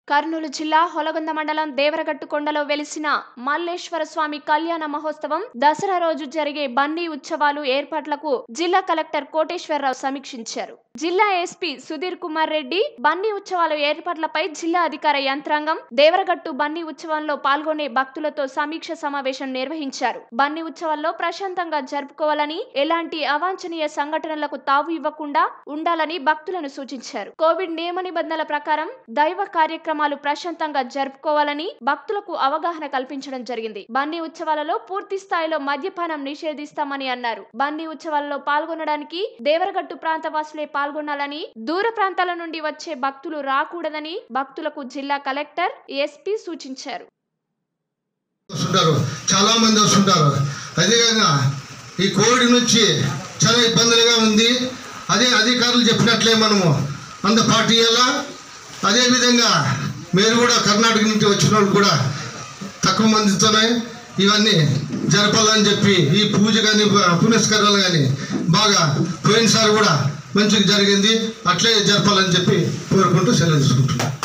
కర్నూలు జిల్లా హొలగొంద మండలం దేవరగట్టు కొండలో వెలిసిన మల్లేశ్వర స్వామి కళ్యాణ మహోత్సవం దసరా రోజు జరిగే బన్నీ ఉత్సవాలు ఏర్పాట్లకు జిల్లా కలెక్టర్ కోటేశ్వరరావు సమీక్షించారు జిల్లా ఎస్పీ సుధీర్ కుమార్ రెడ్డి బన్నీ ఉత్సవాల ఏర్పాట్లపై జిల్లా అధికార యంత్రాంగం దేవరగట్టు బన్నీ ఉత్సవంలో పాల్గొనే భక్తులతో సమీక్ష సమావేశం నిర్వహించారు బన్నీ ఉత్సవాల్లో ప్రశాంతంగా జరుపుకోవాలని ఎలాంటి అవాంఛనీయ సంఘటనలకు తావు ఇవ్వకుండా ఉండాలని భక్తులను సూచించారు కోవిడ్ నియమ నిబంధనల ప్రకారం దైవ కార్యక్రమాలు ప్రశాంతంగా జరుపుకోవాలని భక్తులకు అవగాహన కల్పించడం జరిగింది బన్నీ ఉత్సవాలలో పూర్తి స్థాయిలో మద్యపానం నిషేధిస్తామని అన్నారు బన్నీ ఉత్సవాలలో పాల్గొనడానికి దేవరగట్టు ప్రాంత వాసులే పాల్గొనాలని దూర ప్రాంతాల నుండి వచ్చే భక్తులు రాకూడదని భక్తులకు జిల్లా కలెక్టర్ ఎస్పీ సూచించారు వస్తుంటారు చాలా మంది వస్తుంటారు అదేవిధంగా ఈ కోవిడ్ నుంచి చాలా ఇబ్బందులుగా ఉంది అదే అధికారులు చెప్పినట్లే మనము అంత పార్టీ అలా అదేవిధంగా మీరు కూడా కర్ణాటక నుంచి వచ్చిన వాళ్ళు కూడా తక్కువ మందితోనే ఇవన్నీ జరపాలని చెప్పి ఈ పూజ కానీ పునస్కారాలు కానీ బాగా పోయినసారి కూడా మంచిగా జరిగింది అట్లే జరపాలని చెప్పి కోరుకుంటూ సెలవు తీసుకుంటున్నాను